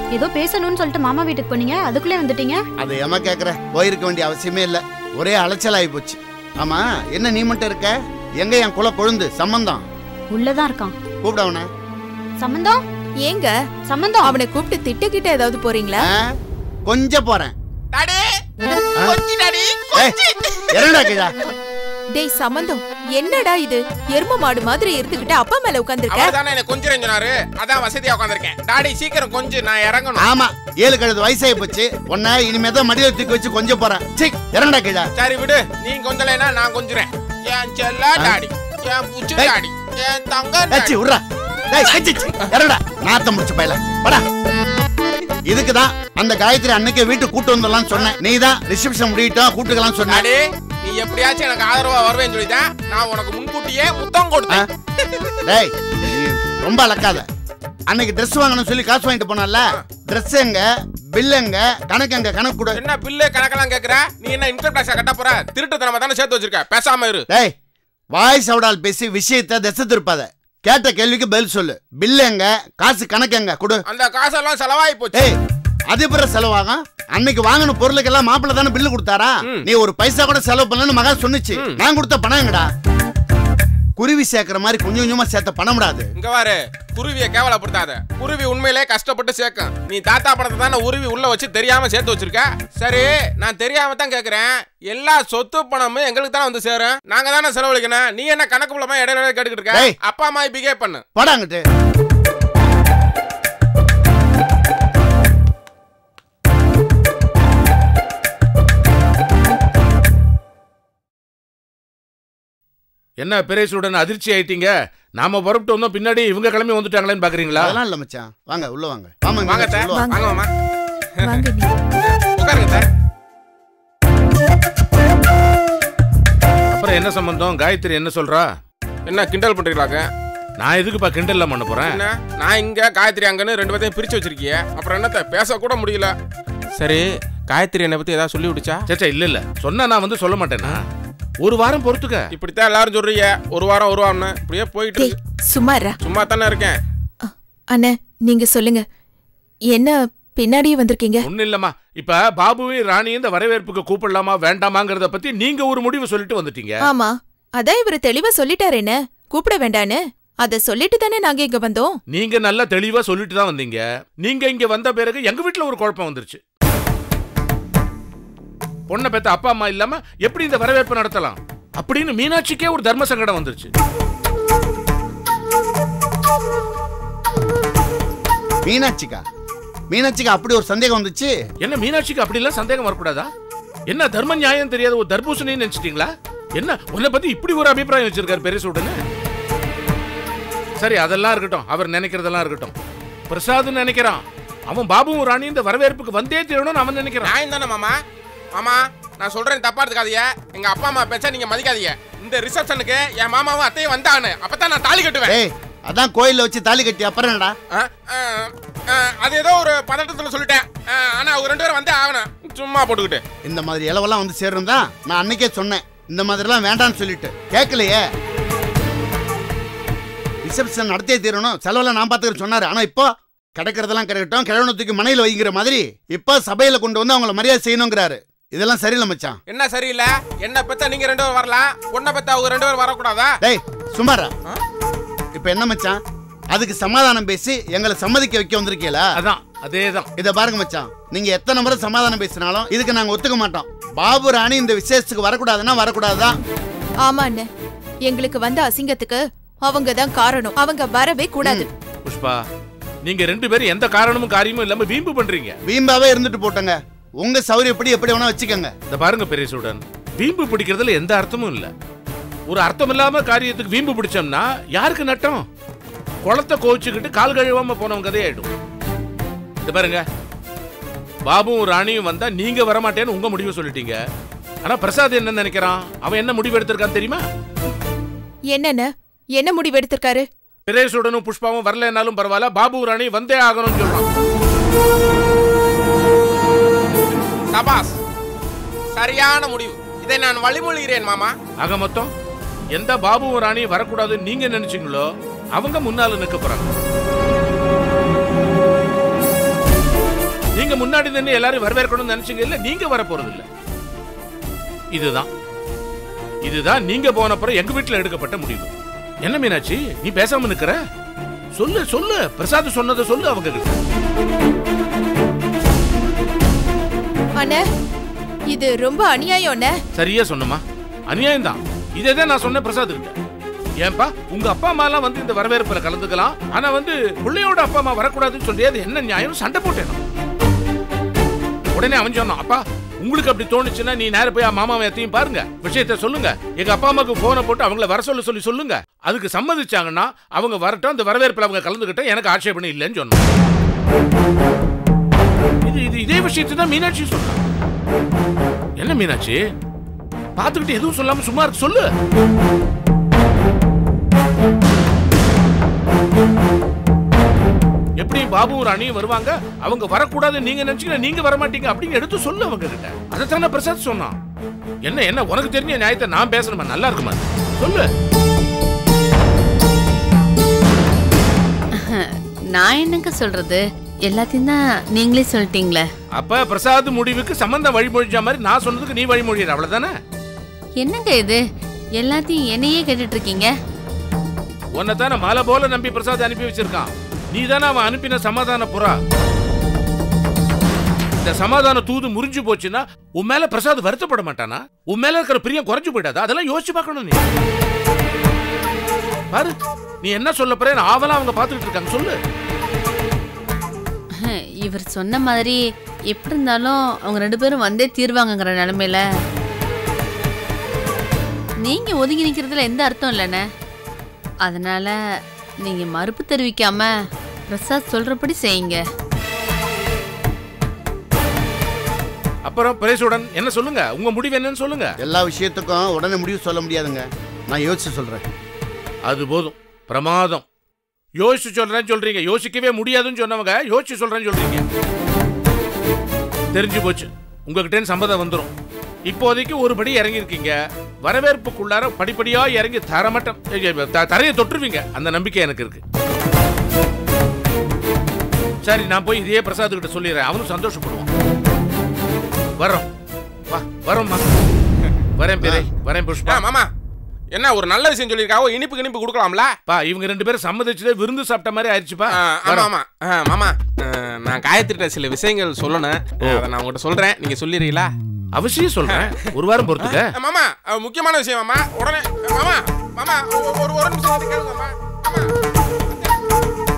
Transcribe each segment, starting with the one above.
ஏதோ பேசணும்னு சொல்லிட்டு மாமா வீட்டுக்கு போனீங்க அதுக்குள்ளே வந்துட்டீங்க அதை ஏமா கேக்குற போயிருக்க வேண்டிய அவசியமே இல்ல ஒரே அலைச்சல் ஆகி போச்சு ஆமா என்ன நீ மட்டும் இருக்க எங்க என் குல கொழுந்து சம்பந்தம் உள்ளதான் இருக்கான் கூப்பிட அவனை சம்பந்தம் ஏங்க சம்பந்தம் அவனை கூப்பிட்டு திட்டுக்கிட்ட ஏதாவது போறீங்களா ஆ? கொஞ்சம் போறேன் டாடி கொஞ்சி டாடி ஏய், என்னடா கிழா டேய் சம்பந்தம் என்னடா இது எரும மாடு மாதிரி இருந்துகிட்டு அப்பா மேல உட்கார்ந்திருக்க அவர் தானே எனக்கு கொஞ்சம் சொன்னாரு அதான் வசதியா உட்காந்துருக்கேன் டாடி சீக்கிரம் கொஞ்சம் நான் இறங்கணும் ஆமா ஏழு கழுது வயசாகி போச்சு உன்னை இனிமே தான் மடியில தூக்கி வச்சு கொஞ்சம் போறேன் சீ இறங்கடா கிழா சரி விடு நீ கொஞ்சலைனா நான் கொஞ்சுறேன் என் செல்ல டாடி என் புச்சு டேய். டாடி என் தங்க ஏச்சி டாடி விட்றா டேய் ஏச்சி, சி, இறங்கடா நாத்தம் முடிச்ச பையல வாடா இதுக்குதான் அந்த காயத்ரி அன்னைக்கே வீட்டுக்கு கூட்டு வந்துடலாம்னு சொன்னேன் நீ தான் ரிசப்ஷன் முடியிட்டோம் கூட்டுக்கலாம் சொன்ன டாடி நீ எப்படியாச்சும் எனக்கு ஆதரவா வருவேன்னு சொல்லிதான் நான் உனக்கு முன்கூட்டியே முத்தம் கொடுத்தேன் டேய் நீ ரொம்ப அலக்காத அன்னைக்கு Dress வாங்கணும்னு சொல்லி காசு வாங்கிட்டு போனல Dress எங்க பில் எங்க கணக்கு எங்க கணக்கு கொடு என்ன பில்லு கணக்கெல்லாம் கேக்குற நீ என்ன இன்கம் டாக்ஸா கட்ட போற திருட்டுத்தனமா தானே சேர்த்து வச்சிருக்க பேசாம இரு டேய் வாய் சவுடால் பேசி விஷயத்தை திசை திருப்பாத கேட்ட கேள்விக்கு பதில் சொல்லு பில் எங்க காசு கணக்கு எங்க கொடு அந்த காசெல்லாம் செலவாகி போச்சு டேய் அது பிற செலவாகும் அன்னைக்கு வாங்கின பொருளுக்கெல்லாம் மாப்பிள்ள தானே பில்லு கொடுத்தாரா ம். நீ ஒரு பைசா கூட செலவு பண்ணலன்னு மகா சொன்னுச்சு ம். நான் கொடுத்த பணம் எங்கடா குருவி சேர்க்கிற மாதிரி கொஞ்சம் கொஞ்சமா சேர்த்த பணம் விடாது இங்க பாரு குருவிய கேவலப்படுத்தாத குருவி உண்மையிலே கஷ்டப்பட்டு சேர்க்கும் நீ தாத்தா படத்தை தானே உருவி உள்ள வச்சு தெரியாம சேர்த்து வச்சிருக்க சரி நான் தெரியாம தான் கேக்குறேன் எல்லா சொத்து பணமும் எங்களுக்கு தானே வந்து சேரும் நாங்க தானே செலவழிக்கணும் நீ என்ன கணக்கு புலமா இடையில கேட்டுக்கிட்டு இருக்க டேய். அப்பா அம்மா பிகேவ் பண்ணு படாங்கிட்டு என்ன பெரேசுடன் அதிர்ச்சி ஆயிட்டீங்க நாம புறப்பட்டு வந்தோம் பின்னாடி இவங்க கிளம்பி வந்துட்டாங்களேன்னு பாக்குறீங்களா அதெல்லாம் இல்ல மச்சான் வாங்க உள்ள வாங்க வாங்க வாங்க அத்தை. உள்ள வாங்க. வாங்க மாமா வாங்க நீ உட்காருங்க அத்தை. அப்புறம் என்ன சம்பந்தம் காயத்ரி என்ன சொல்றா என்ன கிண்டல் பண்றீங்களாக்க நான் எதுக்குப்பா கிண்டல்ல பண்ண போறேன் என்ன நான் இங்க காயத்ரி அங்கன்னு ரெண்டு பேர்த்தையும் பிரிச்சு வச்சிருக்கிய அப்புறம் என்னத்த பேச கூட முடியல சரி காயத்ரி என்னை பத்தி ஏதாவது சொல்லி விடுச்சா சேச்சா இல்ல இல்ல சொன்னா நான் வந்து சொல்ல மாட்டேனா ஒரு வாரம் பொறுத்துக்க இப்படித்தான் எல்லாரும் சொல்றீங்க ஒரு வாரம் ஒரு வாரம்னு இப்படியே போயிட்டு டேய் இருக்கு. சும்மா இருடா. சும்மா தானே இருக்கேன் அண்ணே நீங்க சொல்லுங்க என்ன பின்னாடியே வந்திருக்கீங்க ஒண்ணு இல்லம்மா இப்ப பாபுவையும் ராணியும் இந்த வரவேற்புக்கு கூப்பிடலாமா வேண்டாமாங்கிறத பத்தி நீங்க ஒரு முடிவு சொல்லிட்டு வந்துட்டீங்க ஆமா அதான் இவரு தெளிவா சொல்லிட்டாரு என்ன கூப்பிட வேண்டான்னு அத சொல்லிட்டு தானே நாங்க இங்க வந்தோம் நீங்க நல்லா தெளிவா சொல்லிட்டு தான் வந்தீங்க நீங்க இங்க வந்த பிறகு எங்க வீட்ல ஒரு குழப்பம் வந்துருச்சு பொண்ணை பெத்த அப்பா அம்மா இல்லாம எப்படி இந்த வரவேற்பு நடத்தலாம் அப்படின்னு மீனாட்சிக்கே ஒரு தர்ம சங்கடம் வந்துருச்சு மீனாட்சிக்கா மீனாட்சிக்கு அப்படி ஒரு சந்தேகம் வந்துச்சு என்ன மீனாட்சிக்கு அப்படிலாம் சந்தேகம் வரக்கூடாதா என்ன தர்ம நியாயம் தெரியாத ஒரு தர்பூசணின்னு நினைச்சிட்டீங்களா என்ன உன்னை பத்தி இப்படி ஒரு அபிப்பிராயம் வச்சிருக்காரு பெருசுடனே சரி அதெல்லாம் இருக்கட்டும் அவர் நினைக்கிறதெல்லாம் இருக்கட்டும் பிரசாத் நினைக்கிறான் அவன் பாபுவும் ராணியும் இந்த வரவேற்புக்கு வந்தே தீரணும்னு அவன் நினைக்கிறான் நான் தானே மாமா மாமா நான் சொல்றேன் தப்பா எடுத்துக்காதீங்க எங்க அப்பா அம்மா பேச்சா நீங்க மதிக்காதீங்க இந்த ரிசப்ஷனுக்கு என் மாமாவும் அத்தையும் வந்தானு அப்பதான் நான் தாலி கட்டுவேன் ஏய் அதான் கோயில்ல வச்சு தாலி கட்டி அப்புறம் என்னடா ஆ, ஆ, ஆ, அது ஏதோ ஒரு பதட்டத்துல சொல்லிட்டேன் ஆ, ஆனா அவங்க ரெண்டு பேரும் வந்தே ஆகணும் சும்மா போட்டுக்கிட்டு இந்த மாதிரி இளவெல்லாம் வந்து சேரும் தான் நான் அன்னைக்கே சொன்னேன் இந்த மாதிரிலாம் வேண்டாம்னு சொல்லிட்டு கேட்கலையே ரிசப்ஷன் நடத்தியே தீரணும் செலவெல்லாம் நான் பார்த்துக்கிறேன் சொன்னாரு ஆனா இப்போ கிடைக்கிறதெல்லாம் கிடைக்கட்டும் கிழவனை தூக்கி மனையில வைங்கிற மாதிரி இப்போ சபையில கொண்டு வந்து அவங்கள மரியாதை செய்யணுங்கிறாரு இதெல்லாம் சரியில்லை மச்சான் என்ன சரியில்லை என்ன பெத்தா நீங்க ரெண்டு பேரும் வரலாம் பொண்ணை பெத்தா அவங்க ரெண்டு பேரும் வரக்கூடாதா டேய் சுமாரா இப்போ என்ன மச்சான் அதுக்கு சமாதானம் பேசி எங்களை சம்மதிக்க வைக்க வந்திருக்கீங்களா அதான் அதேதான் இத பாருங்க மச்சான் நீங்க எத்தனை முறை சமாதானம் பேசினாலும் இதுக்கு நாங்க ஒத்துக்க மாட்டோம் பாபு ராணி இந்த விசேஷத்துக்கு வரக்கூடாதுன்னா வரக்கூடாதுதான் ஆமா அண்ணே எங்களுக்கு வந்த அசிங்கத்துக்கு அவங்க தான் காரணம் அவங்க வரவே கூடாது புஷ்பா நீங்க ரெண்டு பேரும் எந்த காரணமும் காரியமும் இல்லாம வீம்பு பண்றீங்க வீம்பாவே இருந்துட்டு போட்டோங்க உங்க சௌரியப்படி எப்படி வேணா வச்சுக்கோங்க இந்த பாருங்க பெரியசுடன் வீம்பு பிடிக்கிறதுல எந்த அர்த்தமும் இல்ல ஒரு அர்த்தம் இல்லாம காரியத்துக்கு வீம்பு பிடிச்சோம்னா யாருக்கு நட்டம் குளத்தை கோவிச்சுக்கிட்டு கால் கழுவாம போனவங்க கதையாயிடும் இந்த பாருங்க பாபுவும் ராணியும் வந்தா நீங்க வரமாட்டேன்னு உங்க முடிவு சொல்லிட்டீங்க ஆனா பிரசாத் என்ன நினைக்கிறான் அவன் என்ன முடிவு எடுத்திருக்கான் தெரியுமா என்னென்ன என்ன முடிவு எடுத்திருக்காரு பிரேசுடனும் புஷ்பாவும் வரலனாலும் பரவாயில்ல பாபு ராணி வந்தே ஆகணும்னு சொல்றான் சபாஸ் சரியான முடிவு இதை நான் வழிமொழிகிறேன் மாமா ஆக மொத்தம் எந்த பாபுவும் ராணியும் வரக்கூடாதுன்னு நீங்க நினைச்சீங்களோ அவங்க முன்னால நிக்க போறாங்க முன்னாடி நின்று எல்லாரும் வரவேற்கணும்னு நினைச்சீங்க இல்ல நீங்க வர போறது இல்ல இதுதான் இதுதான் நீங்க போன அப்புறம் எங்க வீட்டுல எடுக்கப்பட்ட முடிவு என்ன மீனாட்சி நீ பேசாம நிக்கிற சொல்லு சொல்லு பிரசாத் சொன்னதை சொல்லு அவங்க கிட்ட அண்ணே இது ரொம்ப அநியாயம் அண்ணே சரியா சொன்னமா அநியாயம் தான் இதே தான் நான் சொன்னேன் பிரசாத் கிட்ட ஏன்பா உங்க அப்பா அம்மா எல்லாம் வந்து இந்த வரவேற்புல கலந்துக்கலாம் ஆனா வந்து பிள்ளையோட அப்பா அம்மா வரக்கூடாதுன்னு சொல்லி அது என்ன நியாயம் சண்டை போட்டேன் நான். உடனே அவன் சொன்னான் அப்பா உங்களுக்கு அப்படி தோணுச்சுன்னா நீ நேர போய் மாமாவை எத்தையும் பாருங்க விஷயத்த சொல்லுங்க எங்க அப்பா அம்மாக்கு போனை போட்டு அவங்கள வர சொல்ல சொல்லி சொல்லுங்க அதுக்கு சம்மதிச்சாங்கன்னா அவங்க வரட்டும் அந்த வரவேற்பில் அவங்க கலந்துக்கிட்ட எனக்கு ஆட்சேபணம் இல்லைன்னு சொன்னான் இது இது இதே விஷயத்தை தான் மீனாட்சி சொன்னான் என்ன மீனாட்சி பார்த்துக்கிட்டு எதுவும் சொல்லாம சும்மா இருக்க சொல்லு எப்படி பாபுவும் ராணியும் வருவாங்க அவங்க வரக்கூடாது நீங்க நினைச்சீங்கன்னா நீங்க வர மாட்டீங்க அப்படின்னு எடுத்து சொல்லு அவங்க கிட்ட அதைத்தானே பிரசாத் சொன்னான் என்ன என்ன உனக்கு தெரிஞ்ச நியாயத்தை நான் பேசணுமா நல்லா இருக்குமா சொல்லு நான் என்னங்க சொல்றது எல்லாத்தையும் தான் நீங்களே சொல்லிட்டீங்களே அப்ப பிரசாத் முடிவுக்கு சம்பந்தம் வழிமொழிஞ்ச மாதிரி நான் சொன்னதுக்கு நீ வழிமொழியிற அவ்வளவுதானே என்னங்க இது எல்லாத்தையும் என்னையே கேட்டுட்டு இருக்கீங்க உன்னை தானே மலை போல நம்பி பிரசாத் அனுப்பி வச்சிருக்கான் நீ தானே அவன் அனுப்பின சமாதான புறா இந்த சமாதான தூது முறிஞ்சு போச்சுன்னா உன் மேல பிரசாத் வருத்தப்பட மாட்டானா உன் மேல இருக்கிற பிரியம் குறைஞ்சு போயிடாதா அதெல்லாம் யோசிச்சு பார்க்கணும் நீ பாரு நீ என்ன சொல்ல போற ஆவலா அவங்க பாத்துக்கிட்டு இருக்காங்க சொல்லு இவர் சொன்ன மாதிரி எப்படி இருந்தாலும் அவங்க ரெண்டு பேரும் வந்தே தீர்வாங்கங்கிற நிலைமையில நீங்க ஒதுங்கி நிக்கிறதுல எந்த அர்த்தம் இல்லைண்ணே அதனால நீங்க மறுப்பு தெரிவிக்காம பிரசாத் சொல்றபடி செய்யுங்க அப்புறம் பிரேசுடன் என்ன சொல்லுங்க உங்க முடிவு என்னன்னு சொல்லுங்க எல்லா விஷயத்துக்கும் உடனே முடிவு சொல்ல முடியாதுங்க நான் யோசிச்சு சொல்றேன் அது போதும் பிரமாதம் யோசிச்சு சொல்றேன்னு சொல்றீங்க யோசிக்கவே முடியாதுன்னு சொன்னவங்க யோசிச்சு சொல்றேன்னு சொல்றீங்க தெரிஞ்சு போச்சு உங்ககிட்ட இருந்து சம்மதம் வந்துடும் இப்போதைக்கு ஒரு படி இறங்கி இருக்கீங்க வரவேற்புக்குள்ளார படிப்படியா இறங்கி தரமட்டம் த- தரையை தொட்டுருவீங்க அந்த நம்பிக்கை எனக்கு இருக்கு சரி நான் போய் இதையே பிரசாத் கிட்ட சொல்லிடுறேன் அவனும் சந்தோஷப்படுவான் வரோம் வா வரோம்மா வரேன் பேரே வரேன் ஆ, புஷ்பா மாமா என்ன ஒரு நல்ல விஷயம் சொல்லியிருக்காவோ இனிப்பு இனிப்பு கொடுக்கலாம்ல பா இவங்க ரெண்டு பேரும் சம்மதிச்சதே விருந்து சாப்பிட்ட மாதிரி ஆயிடுச்சுப்பா ஆ, ஆமா வரோம். ஆமா ஆ, மாமா ஆ, நான் காயத்ரிட்ட சில விஷயங்கள் சொல்லணும் அதை நான் உங்கள்கிட்ட சொல்றேன் நீங்க சொல்லிடுறீங்களா அவசியம் சொல்றேன் ஒரு வாரம் பொறுத்துக்க ஆ, மாமா ஆ, முக்கியமான விஷயம் மாமா உடனே மாமா மாமா ஒரு ஒரு ஒரு நிமிஷம் வந்து கேளுங்க மாமா மாமா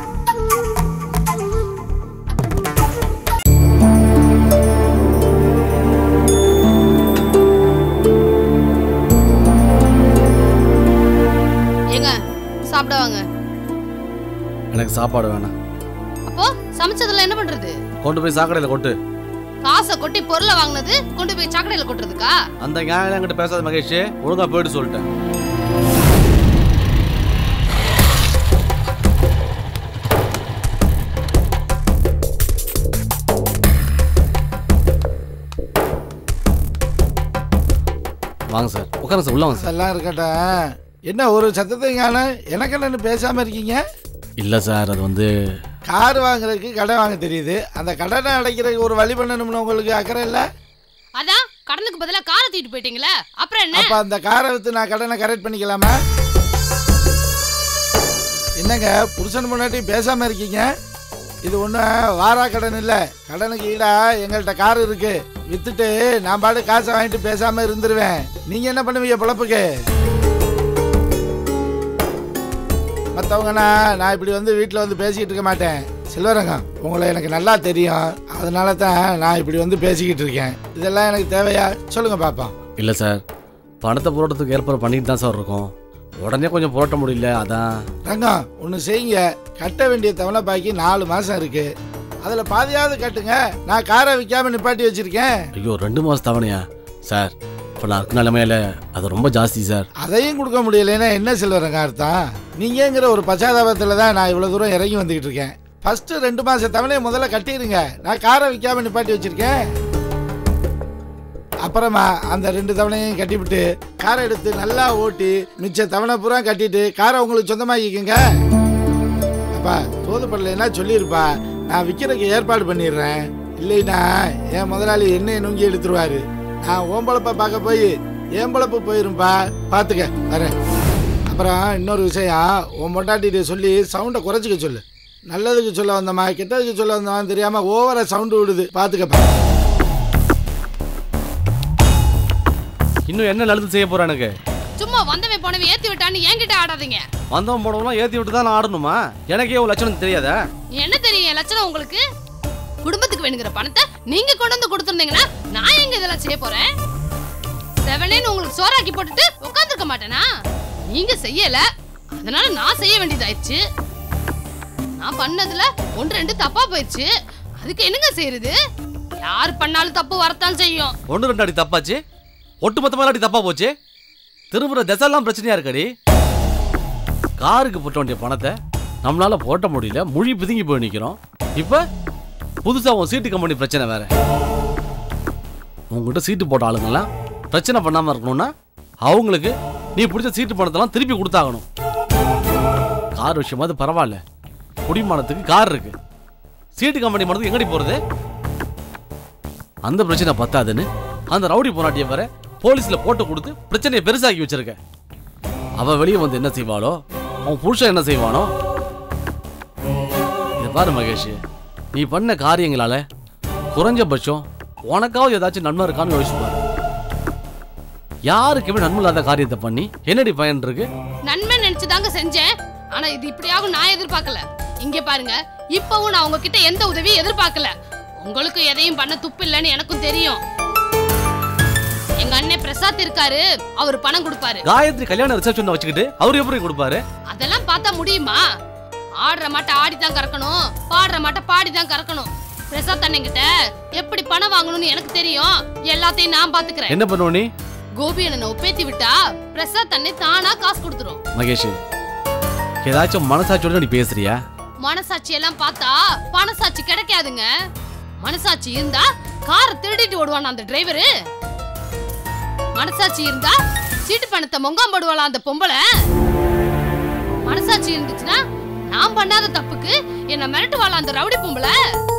ஏங்க சாப்பிட வாங்க எனக்கு சாப்பாடு வேணாம் அப்போ சமைச்சதுல என்ன பண்றது கொண்டு போய் சாக்கடையில் கொட்டு காசை கொட்டி பொருளை வாங்கினது கொண்டு போய் சாக்கடையில கொட்டுறதுக்கா அந்த நியாயம் என்கிட்ட பேசாத மகேஷ் ஒழுங்கா போயிட்டு சொல்லிட்டேன் வாங்க சார் உட்காருங்க சார் உள்ள வாங்க சார் அதெல்லாம் இருக்கட்டும் என்ன ஒரு சத்தத்தையும் காண எனக்கு என்னன்னு பேசாம இருக்கீங்க இல்லை சார் அது வந்து கார் வாங்குறதுக்கு கடன் வாங்க தெரியுது அந்த கடனை அடைக்கிறதுக்கு ஒரு வழி பண்ணணும்னு உங்களுக்கு அக்கறை இல்லை அதான் கடனுக்கு பதிலா காரை தூக்கிட்டு போயிட்டீங்களே அப்புறம் என்ன அப்போ அந்த காரை விற்று நான் கடனை கரெக்ட் பண்ணிக்கலாமா என்னங்க புருஷன் முன்னாடி பேசாம இருக்கீங்க இது ஒன்றும் வாரா கடன் இல்லை கடனுக்கு ஈடா எங்கள்கிட்ட கார் இருக்கு வித்துட்டு நான் பாட்டு காசை வாங்கிட்டு பேசாம இருந்துருவேன் நீங்க என்ன பண்ணுவீங்க பொழப்புக்கு மற்றவங்கண்ணா நான் இப்படி வந்து வீட்டில் வந்து பேசிக்கிட்டு இருக்க மாட்டேன் செல்வரங்கம் உங்களை எனக்கு நல்லா தெரியும் அதனால தான் நான் இப்படி வந்து பேசிக்கிட்டு இருக்கேன் இதெல்லாம் எனக்கு தேவையா சொல்லுங்க பாப்போம் இல்லை சார் பணத்தை புரட்டத்துக்கு ஏற்பாடு பண்ணிட்டு தான் சார் இருக்கோம் உடனே கொஞ்சம் புரட்ட முடியல அதான் ரங்கம் ஒன்று செய்யுங்க கட்ட வேண்டிய தவணை பாக்கி நாலு மாதம் இருக்கு அதில் பாதியாவது கட்டுங்க நான் காரை விற்காம நிப்பாட்டி வச்சிருக்கேன் ஐயோ ரெண்டு மாதம் தவணையா சார் இப்போ நான் இருக்க நிலைமையில அது ரொம்ப ஜாஸ்தி சார் அதையும் கொடுக்க முடியலைன்னா என்ன செல்வரங்க அர்த்தம் நீங்கங்கிற ஒரு பச்சாதாபத்தில் தான் நான் இவ்வளோ தூரம் இறங்கி வந்துக்கிட்டு இருக்கேன் ஃபஸ்ட்டு ரெண்டு மாதம் தவணையை முதல்ல கட்டிடுங்க நான் காரை விற்காம நிப்பாட்டி வச்சிருக்கேன் அப்புறமா அந்த ரெண்டு தவணையும் கட்டிவிட்டு காரை எடுத்து நல்லா ஓட்டி மிச்ச தவணை பூரா கட்டிட்டு காரை உங்களுக்கு சொந்தமாக்கிக்கோங்க அப்பா தோதுப்படலைன்னா சொல்லியிருப்பா நான் விற்கிறதுக்கு ஏற்பாடு பண்ணிடுறேன் இல்லைன்னா என் முதலாளி என்னைய நுங்கி எடுத்துருவாரு நான் ஓம்பளப்ப பார்க்க போய் என் பொழப்பு போயிரும்பா பார்த்துக்க வரேன் அப்புறம் இன்னொரு விஷயம் உன் பொண்டாட்டிகிட்ட சொல்லி சவுண்டை குறைச்சிக்க சொல்லு நல்லதுக்கு சொல்ல வந்தமா கெட்டதுக்கு சொல்ல வந்தமான்னு தெரியாம ஓவரா சவுண்டு விடுது பார்த்துக்கப்பா இன்னும் என்ன நல்லது செய்ய போற எனக்கு சும்மா வந்தவன் போனவன் ஏத்தி விட்டான்னு என்கிட்ட ஆடாதீங்க வந்தவன் போனவெல்லாம் ஏற்றி விட்டு தான் நான் ஆடணுமா எனக்கே ஒரு லட்சணம் தெரியாதா என்ன தெரியும் என் லட்சணம் உங்களுக்கு குடும்பத்துக்கு வேணுங்கிற பணத்தை நீங்க கொண்டு வந்து கொடுத்துருந்தீங்கன்னா நான் எங்க இதெல்லாம் செய்ய போறேன் செவனேன்னு உங்களுக்கு சோறாக்கி போட்டுட்டு உட்காந்துருக்க மாட்டேனா நீங்க செய்யல அதனால நான் செய்ய வேண்டியதாயிடுச்சு நான் பண்ணதுல ஒன்று ரெண்டு தப்பா போயிடுச்சு அதுக்கு என்னங்க செய்யறது யார் பண்ணாலும் தப்பு வரத்தான் செய்யும் ஒன்று ரெண்டு அடி தப்பாச்சு ஒட்டு மொத்தமாக அடி தப்பா போச்சு திரும்புற திசையெல்லாம் பிரச்சனையா இருக்கடி காருக்கு போட்ட வேண்டிய பணத்தை நம்மளால போட்ட முடியல மொழி பிதுங்கி போய் நிற்கிறோம் இப்போ புதுசா உன் சீட்டு கம்பெனி பிரச்சனை வேற உங்ககிட்ட சீட்டு போட்ட ஆளுங்கெல்லாம் பிரச்சனை பண்ணாம இருக்கணும்னா அவங்களுக்கு நீ பிடிச்ச சீட்டு பணத்தெல்லாம் திருப்பி கொடுத்தாகணும் கார் விஷயமா அது பரவாயில்ல குடிமானத்துக்கு கார் இருக்கு சீட்டு கம்பெனி மனதுக்கு எங்கடி போறது அந்த பிரச்சனை பத்தாதுன்னு அந்த ரவுடி போராட்டிய வர போலீஸ்ல போட்டு கொடுத்து பிரச்சனையை பெருசாக்கி வச்சிருக்க அவ வெளியே வந்து என்ன செய்வாளோ அவன் புருஷன் என்ன செய்வானோ இதை பாரு மகேஷ் நீ பண்ண காரியங்களால குறைஞ்சபட்சம் உனக்காவது ஏதாச்சும் நன்மை இருக்கான்னு யோசிச்சு பாரு யாருக்குமே நன்மை இல்லாத காரியத்தை பண்ணி என்னடி பயன் இருக்கு நன்மை நினைச்சுதாங்க செஞ்சேன் ஆனா இது இப்படியாகும் நான் எதிர்பார்க்கல இங்க பாருங்க இப்பவும் நான் உங்ககிட்ட எந்த உதவியும் எதிர்பார்க்கல உங்களுக்கு எதையும் பண்ண துப்பு இல்லைன்னு எனக்கும் தெரியும் எங்க அண்ணன் பிரசாத் இருக்காரு அவர் பணம் கொடுப்பாரு காயத்ரி கல்யாண ரிசப்ஷன் வச்சுக்கிட்டு அவர் எப்படி கொடுப்பாரு அதெல்லாம் பார்த்தா முடியுமா ஆடுற மாட்டை ஆடிதான் கறக்கணும் பாடுற மாட்டை பாடிதான் கறக்கணும் பிரசாத் அண்ணன்கிட்ட எப்படி பணம் வாங்கணும்னு எனக்கு தெரியும் எல்லாத்தையும் நான் பாத்துக்கிறேன் என்ன பண்ணுவ நீ கோபி அண்ணனை ஒப்பேத்தி விட்டா பிரசாத் அண்ணன் தானா காசு கொடுத்துரும் மகேஷ் ஏதாச்சும் மனசாட்சியோட நீ பேசுறியா மனசாட்சி எல்லாம் பார்த்தா பணசாட்சி கிடைக்காதுங்க மனசாட்சி இருந்தா காரை திருடிட்டு ஓடுவான் அந்த டிரைவரு மனசாட்சி இருந்தா சீட்டு பணத்தை மொங்காம் போடுவாளா அந்த பொம்பளை மனசாட்சி இருந்துச்சுன்னா நான் பண்ணாத தப்புக்கு என்ன மிரட்டுவாளா அந்த ரவுடி பொம்பளை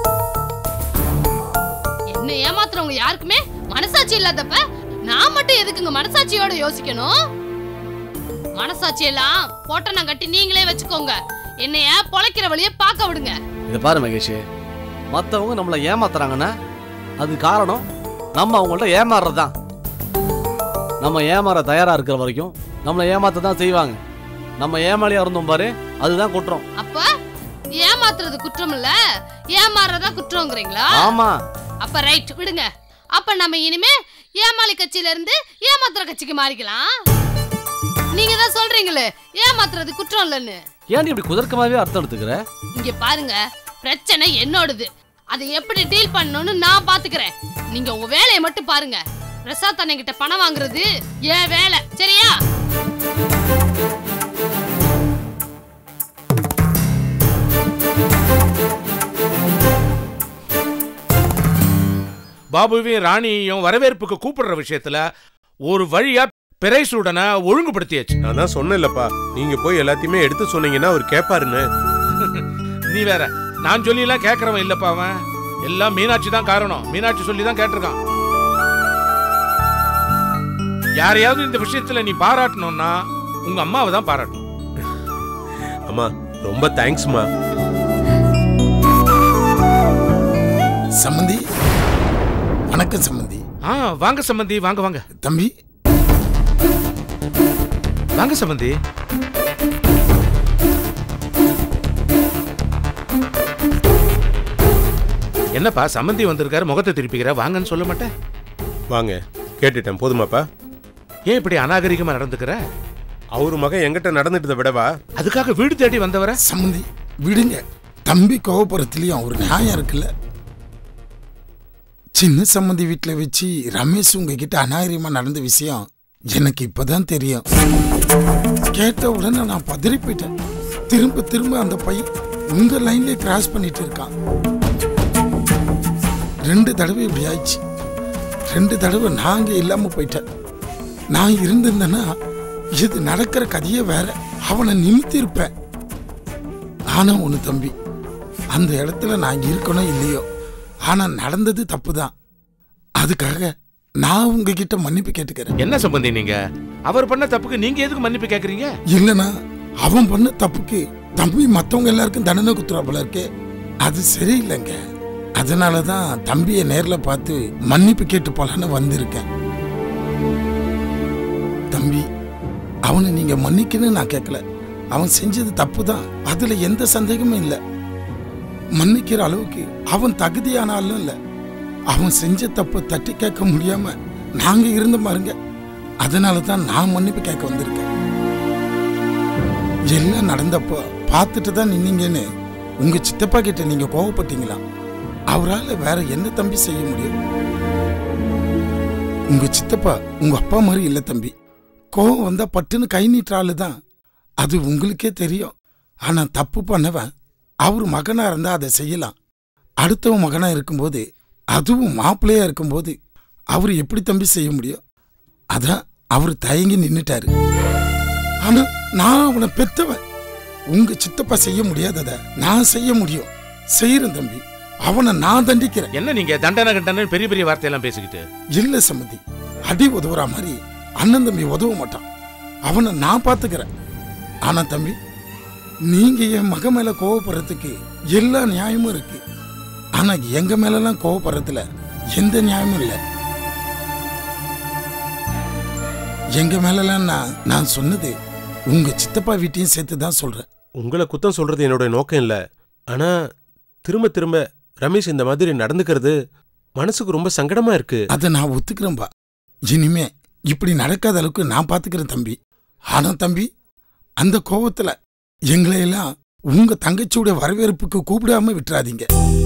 என்ன ஏமாத்துறவங்க யாருக்குமே மனசாட்சி இல்லாதப்ப நான் மட்டும் எதுக்குங்க மனசாட்சியோட யோசிக்கணும் மனசாட்சி எல்லாம் போட்டனம் கட்டி நீங்களே வச்சுக்கோங்க என்னைய பொழைக்கிற வழிய பார்க்க விடுங்க இதை பாரு மகேஷ் மற்றவங்க நம்மளை ஏமாத்துறாங்கன்னா அது காரணம் நம்ம அவங்கள்ட்ட ஏமாறுறது தான் நம்ம ஏமாற தயாரா இருக்கிற வரைக்கும் நம்மளை ஏமாத்த தான் செய்வாங்க நம்ம ஏமாளியா இருந்தோம் பாரு அதுதான் குற்றம் அப்ப ஏமாத்துறது குற்றம் இல்ல ஏமாறுறதா குற்றம்ங்கிறீங்களா ஆமா அப்ப ரைட் விடுங்க அப்ப நம்ம இனிமே ஏமாளி கட்சியில இருந்து ஏமாத்துற கட்சிக்கு மாறிக்கலாம் நீங்க தான் சொல்றீங்களே ஏமாத்துறது குற்றம் இல்லைன்னு ஏன் இப்படி குதர்க்கமாவே அர்த்தம் எடுத்துக்கிற இங்க பாருங்க பிரச்சனை என்னோடது அதை எப்படி டீல் பண்ணணும்னு நான் பாத்துக்கிறேன் நீங்க உங்க வேலையை மட்டும் பாருங்க பிரசாத் அண்ணன் பணம் வாங்குறது ஏன் வேலை சரியா பாபுவையும் ராணியையும் வரவேற்புக்கு கூப்பிடுற விஷயத்துல ஒரு வழியா பிரைசுடனை ஒழுங்குபடுத்தியாச்சு நான் தான் சொன்னேன்லப்பா நீங்க போய் எல்லாத்தையுமே எடுத்து சொன்னீங்கன்னா அவர் கேட்பாருன்னு நீ வேற நான் சொல்லி எல்லாம் கேட்கறவன் இல்லப்பா அவன் எல்லாம் மீனாட்சி தான் காரணம் மீனாட்சி சொல்லி தான் கேட்டிருக்கான் யாரையாவது இந்த விஷயத்துல நீ பாராட்டணும்னா உங்க அம்மாவை தான் பாராட்டணும் அம்மா ரொம்ப தேங்க்ஸ்மா சம்மந்தி வணக்கம் சம்மந்தி ஆ வாங்க சம்பந்தி வாங்க வாங்க தம்பி வாங்க சம்பந்தி என்னப்பா சம்பந்தி வந்திருக்காரு முகத்தை திருப்பிக்கிற வாங்கன்னு சொல்ல மாட்டேன் வாங்க கேட்டுட்டேன் போதுமாப்பா ஏன் இப்படி அநாகரிகமா நடந்துக்கிற அவர் மகன் எங்கிட்ட நடந்துட்டதை விடவா அதுக்காக வீடு தேடி வந்தவர சம்மந்தி விடுங்க தம்பி கோவப்புறத்துலயும் ஒரு நியாயம் இருக்குல்ல சின்ன சம்மந்தி வீட்டில் வச்சு ரமேஷ் உங்ககிட்ட அநாகரிகமா நடந்த விஷயம் எனக்கு இப்பதான் தெரியும் கேட்ட உடனே நான் பதறி போயிட்டேன் திரும்ப திரும்ப அந்த பையன் உங்க லைன்லயே கிராஸ் பண்ணிட்டு இருக்கான் ரெண்டு தடவை இப்படி ஆயிடுச்சு ரெண்டு தடவை நான் அங்கே இல்லாம போயிட்டேன் நான் இருந்திருந்தேன்னா இது நடக்கிற கதையே வேற அவனை நிமித்தி இருப்பேன் ஆனா ஒன்று தம்பி அந்த இடத்துல நான் இருக்கணும் இல்லையோ ஆனா நடந்தது தப்பு தான் அதுக்காக நான் உங்ககிட்ட மன்னிப்பு கேட்டுக்கிறேன் என்ன சம்பந்தி நீங்க அவர் பண்ண தப்புக்கு நீங்க எதுக்கு மன்னிப்பு கேக்குறீங்க இல்லனா அவன் பண்ண தப்புக்கு தம்பி மத்தவங்க எல்லாருக்கும் தண்டனை குத்துறா போல இருக்கே அது சரியில்லைங்க அதனால தான் தம்பியை நேர்ல பார்த்து மன்னிப்பு கேட்டு போலான்னு வந்திருக்கேன் தம்பி அவனை நீங்க மன்னிக்கணும்னு நான் கேட்கல அவன் செஞ்சது தப்பு தான் அதுல எந்த சந்தேகமும் இல்லை மன்னிக்கிற அளவுக்கு அவன் தகுதியான ஆளும் இல்லை அவன் செஞ்ச தப்பை தட்டி கேட்க முடியாம நாங்க இருந்த பாருங்க அதனால தான் நான் மன்னிப்பு கேட்க வந்திருக்கேன் எல்லாம் நடந்தப்போ பார்த்துட்டு தான் நின்னீங்கன்னு உங்க சித்தப்பா கிட்ட நீங்க கோவப்பட்டீங்களா அவரால வேற என்ன தம்பி செய்ய முடியும் உங்க சித்தப்பா உங்க அப்பா மாதிரி இல்ல தம்பி கோவம் வந்தா பட்டுன்னு கை நீட்டுற தான் அது உங்களுக்கே தெரியும் ஆனா தப்பு பண்ணவன் அவர் மகனா இருந்தா அதை செய்யலாம் அடுத்தவன் மகனா இருக்கும்போது அதுவும் மாப்பிள்ளையா இருக்கும்போது அவர் எப்படி தம்பி செய்ய முடியும் அதான் அவர் தயங்கி நின்னுட்டாரு ஆனா நான் அவனை பெத்தவன் உங்க சித்தப்பா செய்ய முடியாதத நான் செய்ய முடியும் செய்யறேன் தம்பி அவனை நான் தண்டிக்கிறேன் என்ன நீங்க தண்டனை கண்டனை பெரிய பெரிய வார்த்தையெல்லாம் பேசிக்கிட்டு இல்ல சம்மதி அடி உதவுற மாதிரி அண்ணன் தம்பி உதவ மாட்டான் அவனை நான் பாத்துக்கிறேன் ஆனா தம்பி நீங்க என் மக மேல கோவப்படுறதுக்கு எல்லா நியாயமும் இருக்கு ஆனா எங்க மேலலாம் கோவப்படுறதுல எந்த நியாயமும் இல்லை எங்க மேலலாம் நான் நான் சொன்னது உங்க சித்தப்பா வீட்டையும் சேர்த்து தான் சொல்றேன் உங்களை குத்தம் சொல்றது என்னோட நோக்கம் இல்ல ஆனா திரும்ப திரும்ப ரமேஷ் இந்த மாதிரி நடந்துக்கிறது மனசுக்கு ரொம்ப சங்கடமா இருக்கு அதை நான் ஒத்துக்கிறேன்பா இனிமே இப்படி நடக்காத அளவுக்கு நான் பாத்துக்கிறேன் தம்பி ஆனா தம்பி அந்த கோவத்துல எங்களை எல்லாம் உங்க தங்கச்சியோட வரவேற்புக்கு கூப்பிடாம விட்டுறாதீங்க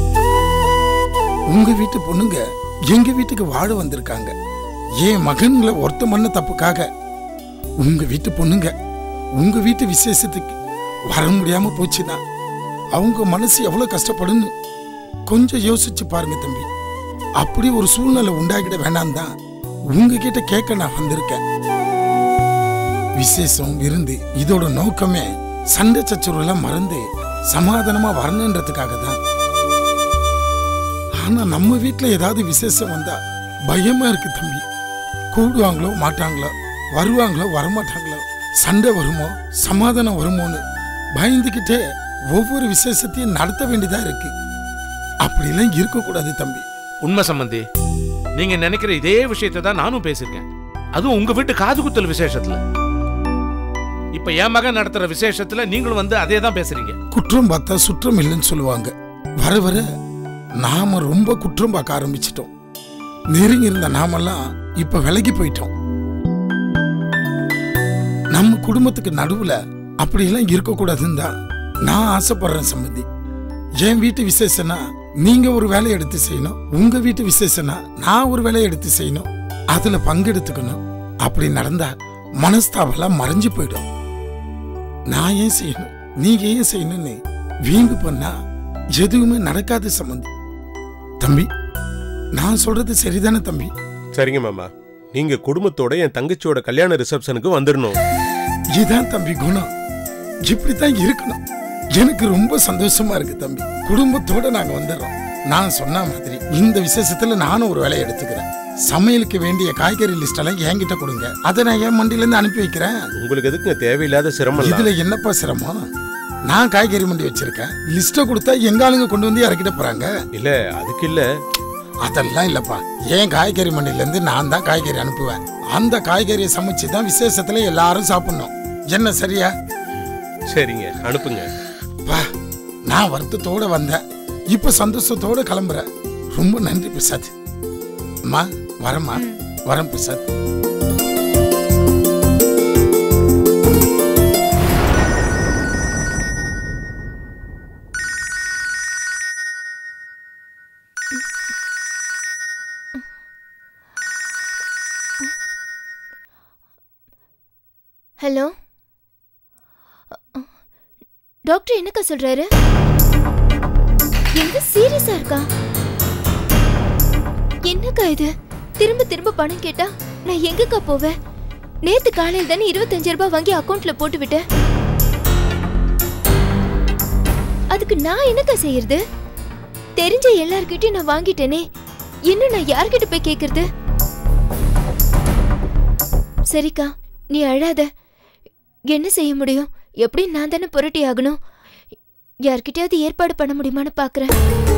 உங்க வீட்டு பொண்ணுங்க எங்க வீட்டுக்கு வாழ வந்திருக்காங்க என் மகன்களை ஒருத்த பண்ண தப்புக்காக உங்க வீட்டு பொண்ணுங்க உங்க வீட்டு விசேஷத்துக்கு வர முடியாம போச்சுன்னா அவங்க மனசு எவ்வளவு கஷ்டப்படுன்னு கொஞ்சம் யோசிச்சு பாருங்க தம்பி அப்படி ஒரு சூழ்நிலை உண்டாகிட வேண்டாம் தான் உங்ககிட்ட கேட்க நான் வந்திருக்கேன் விசேஷம் விருந்து இதோட நோக்கமே சண்டை சச்சுறுலாம் மறந்து சமாதானமா வரணுன்றதுக்காக தான் ஆனா நம்ம வீட்ல ஏதாவது விசேஷம் வந்தா பயமா இருக்கு தம்பி கூடுவாங்களோ மாட்டாங்களோ வருவாங்களோ வரமாட்டாங்களோ சண்டை வருமோ சமாதானம் வருமோன்னு பயந்துகிட்டே ஒவ்வொரு விசேஷத்தையும் நடத்த வேண்டியதா இருக்கு அப்படிலாம் இருக்கக்கூடாது தம்பி உண்மை சம்பந்தி நீங்க நினைக்கிற இதே விஷயத்தை தான் நானும் பேசியிருக்கேன் அதுவும் உங்க வீட்டு காது குத்தல் விசேஷத்துல இப்ப என் மகன் நடத்துற விசேஷத்துல நீங்களும் வந்து அதே தான் பேசுறீங்க குற்றம் பார்த்தா சுற்றம் இல்லைன்னு சொல்லுவாங்க வர வர நாம ரொம்ப குற்றம் பார்க்க ஆரம்பிச்சிட்டோம் நெருங்கி இருந்த நாமெல்லாம் இப்ப விலகி போயிட்டோம் நம்ம குடும்பத்துக்கு நடுவுல அப்படியெல்லாம் இருக்கக்கூடாதுன்னு தான் நான் ஆசைப்படுறேன் சம்மதி என் வீட்டு விசேஷம்னா நீங்க ஒரு வேலையை எடுத்து செய்யணும் உங்க வீட்டு விசேஷம்னா நான் ஒரு வேலையை எடுத்து செய்யணும் அதுல பங்கெடுத்துக்கணும் அப்படி நடந்தா மனஸ்தாபெல்லாம் மறைஞ்சு போயிடும் நான் ஏன் செய்யணும் நீங்க ஏன் செய்யணும்னு வீம்பு பண்ணா எதுவுமே நடக்காது சம்பந்தி தம்பி நான் சொல்றது சரிதானே தம்பி சரிங்க மாமா நீங்க குடும்பத்தோட என் தங்கச்சியோட கல்யாண ரிசப்ஷனுக்கு வந்துடணும் இதான் தம்பி குணம் இப்படித்தான் இருக்கணும் எனக்கு ரொம்ப சந்தோஷமா இருக்கு தம்பி குடும்பத்தோட நாங்க வந்துடுறோம் நான் சொன்ன மாதிரி இந்த விசேஷத்துல நானும் ஒரு வேலையை எடுத்துக்கிறேன் சமையலுக்கு வேண்டிய காய்கறி லிஸ்ட் எல்லாம் என்கிட்ட கொடுங்க அதை நான் என் மண்டியில இருந்து அனுப்பி வைக்கிறேன் உங்களுக்கு எதுக்குங்க தேவையில்லாத சிரமம் இதுல என்னப்பா சிரமம் நான் காய்கறி மண்டி வச்சிருக்கேன் லிஸ்ட கொடுத்தா எங்க ஆளுங்க கொண்டு வந்து இறக்கிட்ட போறாங்க இல்ல அதுக்கு இல்ல அதெல்லாம் இல்லப்பா ஏன் காய்கறி மண்டியில இருந்து நான் தான் காய்கறி அனுப்புவேன் அந்த காய்கறியை சமைச்சு தான் விசேஷத்துல எல்லாரும் சாப்பிடணும் என்ன சரியா சரிங்க அனுப்புங்க பா நான் வருத்தத்தோட வந்தேன் இப்ப சந்தோஷத்தோட கிளம்புறேன் ரொம்ப நன்றி பிரசாத் அம்மா வரேம்மா வரேன் பிரசாத் ஹலோ டாக்டர் என்னக்கா சொல்றாரு எங்க சீரியஸா இருக்கா என்னக்கா இது திரும்ப திரும்ப பணம் கேட்டா நான் எங்கக்கா போவேன் நேத்து காலையில் தானே இருபத்தஞ்சு ரூபாய் வாங்கி அக்கவுண்ட்ல போட்டு விட்டேன் அதுக்கு நான் என்னக்கா செய்யறது தெரிஞ்ச எல்லார்கிட்டயும் நான் வாங்கிட்டேனே இன்னும் நான் யார்கிட்ட போய் கேக்குறது சரிக்கா நீ அழாத என்ன செய்ய முடியும் எப்படி நான் தானே புரட்டி ஆகணும் யார்கிட்டயாவது ஏற்பாடு பண்ண முடியுமான்னு பாக்குறேன்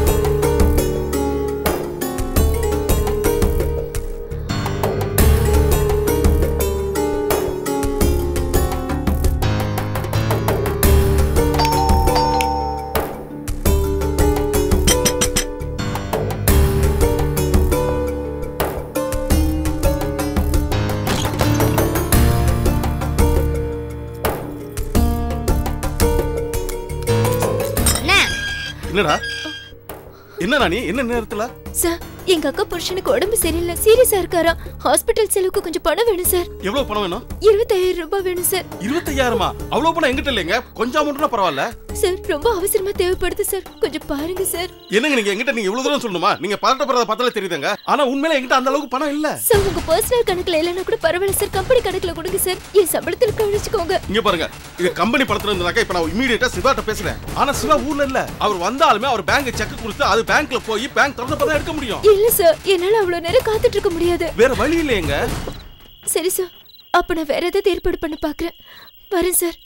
என்னடா என்னடா நீ என்ன நேரத்துல சார் எங்க அக்கா புருஷனுக்கு உடம்பு சரியில்லை சீரியஸா இருக்காரா ஹாஸ்பிட்டல் செலவுக்கு கொஞ்சம் பணம் வேணும் சார் எவ்வளவு பணம் வேணும் இருபத்தாயிரம் ரூபாய் வேணும் சார் இருபத்தையாயிரமா அவ்வளவு பணம் எங்கிட்ட இல்லைங்க கொஞ்சம் அமௌண்ட்னா பரவாயில்ல சார் ரொம்ப அவசரமா தேவைப்படுது சார் கொஞ்சம் பாருங்க சார் என்னங்க நீங்க எங்கிட்ட நீங்க இவ்வளவு தூரம் சொல்லணுமா நீங்க பதட்டப்படுறத பார்த்தாலே தெரியுதுங்க ஆனா உண்மையில எங்கிட்ட அந்த அளவுக்கு பணம் இல்ல சார் உங்க பர்சனல் கணக்குல இல்லைன்னா கூட பரவாயில்ல சார் கம்பெனி கணக்குல கொடுங்க சார் என் சம்பளத்துல கழிச்சுக்கோங்க இங்க பாருங்க இது கம்பெனி படத்துல இருந்தாக்கா இப்ப நான் இமீடியட்டா சிவாட்ட பேசுறேன் ஆனா சிவா ஊர்ல இல்ல அவர் வந்தாலுமே அவர் பேங்க் செக் கொடுத்து அது பேங்க்ல போய் பேங்க் திறந்தப்ப தான் எடுக்க முடியும் இல்ல சார் என்னால அவ்வளவு நேரம் காத்துட்டு இருக்க முடியாது வேற வழி இல்லையேங்க சரி சார் அப்ப நான் வேற ஏதாவது ஏற்பாடு பண்ண பாக்குறேன் வரேன் சார்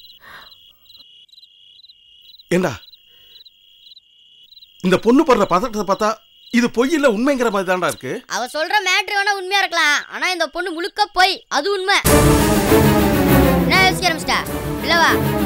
ஏண்டா இந்த பொண்ணு படுற பதட்டத்தை பார்த்தா இது பொய் இல்ல உண்மைங்கிற மாதிரி தான்டா இருக்கு அவ சொல்ற மேட்ரு வேணா உண்மையா இருக்கலாம் ஆனா இந்த பொண்ணு முழுக்க போய் அது உண்மை என்ன யோசிக்க ஆரம்பிச்சிட்டா இல்லவா